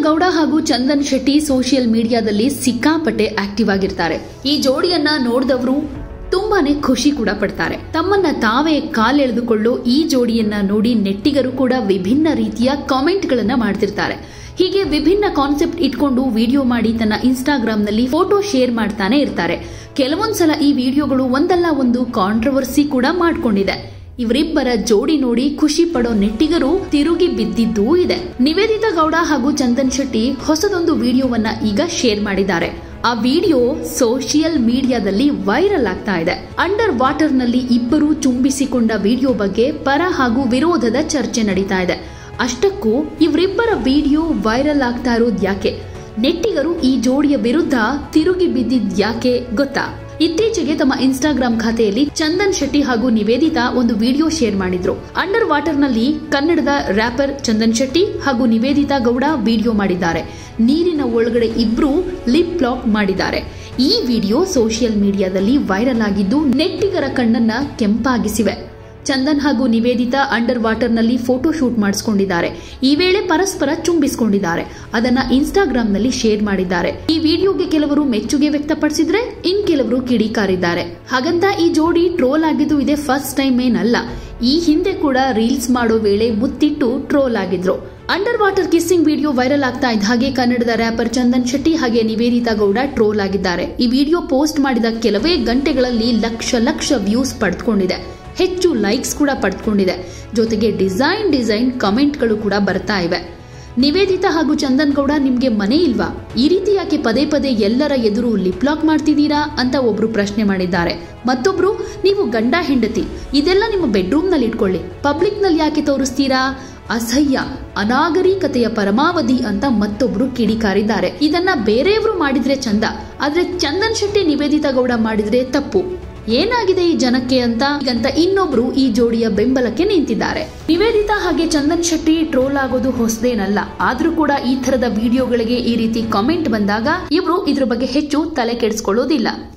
ಗೌಡ ಹಾಗೂ ಚಂದನ್ ಶೆಟ್ಟಿ ಸೋಷಿಯಲ್ ಮೀಡಿಯಾದಲ್ಲಿ ಸಿಕ್ಕಾಪಟ್ಟೆ ಆಕ್ಟಿವ್ ಆಗಿರ್ತಾರೆ ಈ ಜೋಡಿಯನ್ನ ನೋಡಿದವರು ತುಂಬಾನೇ ಖುಷಿ ಕೂಡ ಪಡ್ತಾರೆ ತಮ್ಮನ್ನ ತಾವೇ ಕಾಲೆಳೆದುಕೊಳ್ಳೋ ಈ ಜೋಡಿಯನ್ನ ನೋಡಿ ನೆಟ್ಟಿಗರು ಕೂಡ ವಿಭಿನ್ನ ರೀತಿಯ ಕಾಮೆಂಟ್ ಗಳನ್ನ ಮಾಡ್ತಿರ್ತಾರೆ ಹೀಗೆ ವಿಭಿನ್ನ ಕಾನ್ಸೆಪ್ಟ್ ಇಟ್ಕೊಂಡು ವಿಡಿಯೋ ಮಾಡಿ ತನ್ನ ಇನ್ಸ್ಟಾಗ್ರಾಂನಲ್ಲಿ ಫೋಟೋ ಶೇರ್ ಮಾಡ್ತಾನೆ ಇರ್ತಾರೆ ಕೆಲವೊಂದ್ಸಲ ಈ ವಿಡಿಯೋಗಳು ಒಂದಲ್ಲ ಒಂದು ಕಾಂಟ್ರವರ್ಸಿ ಕೂಡ ಮಾಡ್ಕೊಂಡಿದೆ ಇವರಿಬ್ಬರ ಜೋಡಿ ನೋಡಿ ಖುಷಿ ಪಡೋ ನೆಟ್ಟಿಗರು ತಿರುಗಿ ಬಿದ್ದಿದ್ದೂ ಇದೆ ನಿವೇದಿತಾ ಗೌಡ ಹಾಗೂ ಚಂದನ್ ಶೆಟ್ಟಿ ಹೊಸದೊಂದು ವಿಡಿಯೋವನ್ನ ಈಗ ಶೇರ್ ಮಾಡಿದ್ದಾರೆ ಆ ವಿಡಿಯೋ ಸೋಷಿಯಲ್ ಮೀಡಿಯಾದಲ್ಲಿ ವೈರಲ್ ಆಗ್ತಾ ಇದೆ ಅಂಡರ್ ವಾಟರ್ ನಲ್ಲಿ ಇಬ್ಬರು ಚುಂಬಿಸಿಕೊಂಡ ವಿಡಿಯೋ ಬಗ್ಗೆ ಪರ ಹಾಗೂ ವಿರೋಧದ ಚರ್ಚೆ ನಡೀತಾ ಇದೆ ಅಷ್ಟಕ್ಕೂ ಇವರಿಬ್ಬರ ವಿಡಿಯೋ ವೈರಲ್ ಆಗ್ತಾ ಇರೋದು ಯಾಕೆ ನೆಟ್ಟಿಗರು ಈ ಜೋಡಿಯ ವಿರುದ್ಧ ತಿರುಗಿ ಬಿದ್ದಿದ್ ಯಾಕೆ ಗೊತ್ತಾ ಇತ್ತೀಚೆಗೆ ತಮ್ಮ ಇನ್ಸ್ಟಾಗ್ರಾಂ ಖಾತೆಯಲ್ಲಿ ಚಂದನ್ ಶೆಟ್ಟಿ ಹಾಗೂ ನಿವೇದಿತಾ ಒಂದು ವಿಡಿಯೋ ಶೇರ್ ಮಾಡಿದ್ರು ಅಂಡರ್ ವಾಟರ್ ನಲ್ಲಿ ಕನ್ನಡದ ರ್ಯಾಪರ್ ಚಂದನ್ ಶೆಟ್ಟಿ ಹಾಗೂ ನಿವೇದಿತಾ ಗೌಡ ವಿಡಿಯೋ ಮಾಡಿದ್ದಾರೆ ನೀರಿನ ಒಳಗಡೆ ಇಬ್ರು ಲಿಪ್ ಲಾಕ್ ಮಾಡಿದ್ದಾರೆ ಈ ವಿಡಿಯೋ ಸೋಷಿಯಲ್ ಮೀಡಿಯಾದಲ್ಲಿ ವೈರಲ್ ಆಗಿದ್ದು ನೆಟ್ಟಿಗರ ಕಣ್ಣನ್ನ ಕೆಂಪಾಗಿಸಿವೆ ಚಂದನ್ ಹಾಗೂ ನಿವೇದಿತಾ ಅಂಡರ್ ವಾಟರ್ ನಲ್ಲಿ ಫೋಟೋ ಶೂಟ್ ಮಾಡಿಸಿಕೊಂಡಿದ್ದಾರೆ ಈ ವೇಳೆ ಪರಸ್ಪರ ಚುಂಬಿಸಿಕೊಂಡಿದ್ದಾರೆ ಅದನ್ನ ಇನ್ಸ್ಟಾಗ್ರಾಂ ನಲ್ಲಿ ಶೇರ್ ಮಾಡಿದ್ದಾರೆ ಈ ವಿಡಿಯೋಗೆ ಕೆಲವರು ಮೆಚ್ಚುಗೆ ವ್ಯಕ್ತಪಡಿಸಿದ್ರೆ ಇನ್ ಕೆಲವರು ಕಿಡಿಕಾರಿದ್ದಾರೆ ಹಾಗಂತ ಈ ಜೋಡಿ ಟ್ರೋಲ್ ಆಗಿದ್ದು ಇದೇ ಫಸ್ಟ್ ಟೈಮ್ ಏನಲ್ಲ ಈ ಹಿಂದೆ ಕೂಡ ರೀಲ್ಸ್ ಮಾಡೋ ವೇಳೆ ಮುತ್ತಿಟ್ಟು ಟ್ರೋಲ್ ಆಗಿದ್ರು under water kissing video viral ಆಗ್ತಾ ಇದ್ದ ಹಾಗೆ ಕನ್ನಡದ ರ್ಯಾಪರ್ ಚಂದನ್ ಶೆಟ್ಟಿ ಹಾಗೆ ನಿವೇದಿತಾ ಗೌಡ ಟ್ರೋಲ್ ಆಗಿದ್ದಾರೆ ಈ ವಿಡಿಯೋ ಪೋಸ್ಟ್ ಮಾಡಿದ ಕೆಲವೇ ಗಂಟೆಗಳಲ್ಲಿ ಲಕ್ಷ ಲಕ್ಷ ವ್ಯೂಸ್ ಪಡೆದುಕೊಂಡಿದೆ ಹೆಚ್ಚು ಲೈಕ್ಸ್ ಕೂಡ ಪಡೆದುಕೊಂಡಿದೆ ಜೊತೆಗೆ ಡಿಸೈನ್ ಡಿಸೈನ್ ಕಮೆಂಟ್ಗಳು ಕೂಡ ಬರ್ತಾ ಇವೆ ನಿವೇದಿತಾ ಹಾಗೂ ಚಂದನ್ ಗೌಡ ನಿಮ್ಗೆ ಮನೆ ಇಲ್ವಾ ಈ ರೀತಿ ಯಾಕೆ ಪದೇ ಪದೇ ಎಲ್ಲರ ಎದುರು ಲಿಪ್ ಲಾಕ್ ಮಾಡ್ತಿದ್ದೀರಾ ಅಂತ ಒಬ್ರು ಪ್ರಶ್ನೆ ಮಾಡಿದ್ದಾರೆ ಮತ್ತೊಬ್ರು ನೀವು ಗಂಡ ಹೆಂಡತಿ ಇದೆಲ್ಲ ನಿಮ್ಮ ಬೆಡ್ರೂಮ್ ನಲ್ಲಿ ಇಟ್ಕೊಳ್ಳಿ ಪಬ್ಲಿಕ್ ನಲ್ಲಿ ಯಾಕೆ ತೋರಿಸ್ತೀರಾ ಅಸಹ್ಯ ಅನಾಗರಿಕತೆಯ ಪರಮಾವಧಿ ಅಂತ ಮತ್ತೊಬ್ರು ಕಿಡಿಕಾರಿದ್ದಾರೆ ಇದನ್ನ ಬೇರೆಯವರು ಮಾಡಿದ್ರೆ ಚಂದ ಆದ್ರೆ ಚಂದನ್ ಶೆಟ್ಟಿ ನಿವೇದಿತಾ ಗೌಡ ಮಾಡಿದ್ರೆ ತಪ್ಪು ಏನಾಗಿದೆ ಈ ಜನಕ್ಕೆ ಅಂತ ಈಗಂತ ಇನ್ನೊಬ್ರು ಈ ಜೋಡಿಯ ಬೆಂಬಲಕ್ಕೆ ನಿಂತಿದ್ದಾರೆ ನಿವೇದಿತಾ ಹಾಗೆ ಚಂದನ್ ಶೆಟ್ಟಿ ಟ್ರೋಲ್ ಆಗೋದು ಹೊಸದೇನಲ್ಲ ಆದ್ರೂ ಕೂಡ ಈ ತರದ ವಿಡಿಯೋಗಳಿಗೆ ಈ ರೀತಿ ಕಾಮೆಂಟ್ ಬಂದಾಗ ಇಬ್ರು ಇದ್ರ ಬಗ್ಗೆ ಹೆಚ್ಚು ತಲೆ ಕೆಡಿಸ್ಕೊಳ್ಳೋದಿಲ್ಲ